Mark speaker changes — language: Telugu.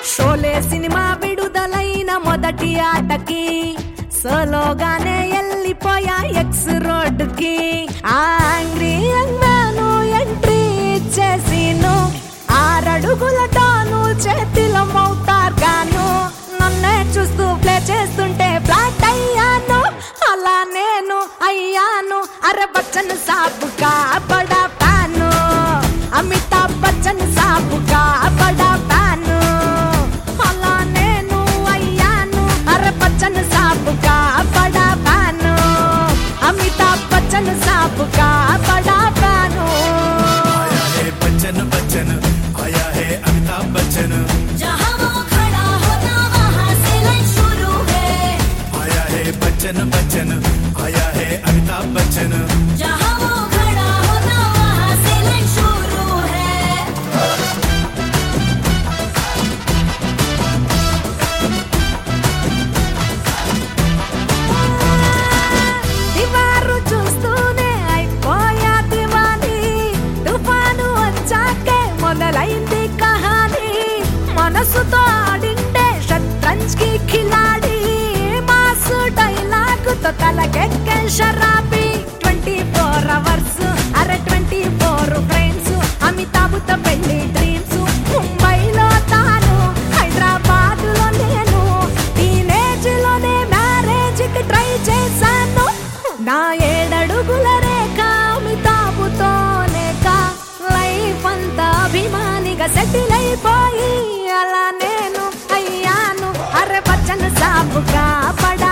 Speaker 1: షోలే సినిమా విడుదలైన మొదటి ఆటకి సోలోగానే వెళ్ళిపోయా ఎక్స్ రోడ్డుకి ఆ యాంగ్రీ యంగ్మ్యాను ఎంట్రీ ఇచ్చేసిను ఆరడుగుల టాను చేతిలో మౌతార్ గాను నన్నే చూస్తూ ప్లే చేస్తుంటే ఫ్లాట్ అయ్యాను అలా నేను అయ్యాను అరే బచ్చన్ సాబు కా బడా ఫ్యాను అమితాబ్ బచ్చన్ సాబు కా బడా ఫ్యాను అలా నేను అయ్యాను అరే బచ్చన్ సాబు కా బడా ఫ్యాను అమితాబ్ బచ్చన్ సాబు కా బడా ఫ్యాను
Speaker 2: आया है बच्चन बच्चन आया है अमिताभ बच्चन
Speaker 3: जहाँ वो खड़ा होता वहाँ से लाइन शुरू है
Speaker 2: आया है बच्चन बच्चन आया है अमिताभ बच्चन
Speaker 3: जहाँ वो खड़ा होता वहाँ से लाइन शुरू है
Speaker 1: దివారు చూస్తూనే అయిపోయా దివాని తుఫాను వచ్చాకే మొదలైంది కహాని మనసుతో ఆడిండే షట్రంజ్ కి ఖిలాడి మాసు డైలాగుతో తలకెక్కే షరాబీ ట్వంటీ ఫోర్ అవర్స్ అరే ట్వంటీ ఫోర్ ఫ్రెండ్స్ అమితాబుతో పెళ్లి డ్రీమ్స్ ముంబైలో తాను హైదరాబాద్ లో నేను టీనేజ్ లోనే మ్యారేజ్ కి ట్రై చేశాను నా ఏడడుగుల రేఖ అమితాబుతోనే కా లైఫ్ అంతా అభిమానిగా సెటిల్ అయిపోయి అలా నేను అయ్యాను అరే బచ్చన్ సాబుగా పడ